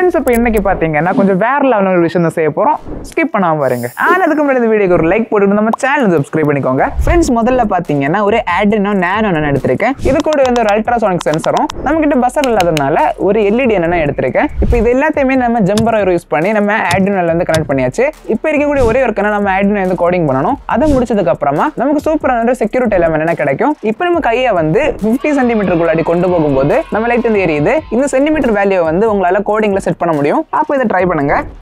friends இப்போ இன்னைக்கு பார்த்தீங்கன்னா கொஞ்சம் வேற லெவலில் ஒரு விஷயம் தான் செய்ய போகிறோம் ஸ்கிப் பண்ணாம பாருங்க ஆனால் அதுக்கு முன்னாடி இந்த வீடியோக்கு ஒரு லைக் போட்டுட்டு நம்ம சேனல் சப்ஸ்கிரைப் பண்ணிக்கோங்க ஃப்ரெண்ட்ஸ் முதல்ல பார்த்தீங்கன்னா ஒரு ஆட்ரினோ நேனோ நான் எடுத்திருக்கேன் இது கூட வந்து ஒரு அல்ட்ராசானிக் சென்சரும் நம்மகிட்ட பஸ்ஸர் இல்லாததுனால ஒரு எல்இடி என்ன எடுத்திருக்கேன் இப்போ இது எல்லாத்தையுமே நம்ம ஜம்பர் யூஸ் பண்ணி நம்ம ஆட்ரினோல வந்து கனெக்ட் பண்ணியாச்சு இப்போ இருக்கக்கூடிய ஒரே ஒரு நம்ம ஆட்ரினோ வந்து கோடிங் பண்ணணும் அதை முடிச்சதுக்கு அப்புறமா நமக்கு சூப்பரான ஒரு செக்யூரிட்டி எலமெண்ட் என்ன கிடைக்கும் இப்போ நம்ம கையை வந்து ஃபிஃப்டி சென்டிமீட்டருக்குள்ளாடி கொண்டு போகும்போது நம்ம லைட் வந்து எரியுது இந்த சென்டிமீட்டர் வேல்யூ வந்து உங்களால கோடிங்ல செட் பண்ண முடியும் அப்போ இதை ட்ரை பண்ணுங்க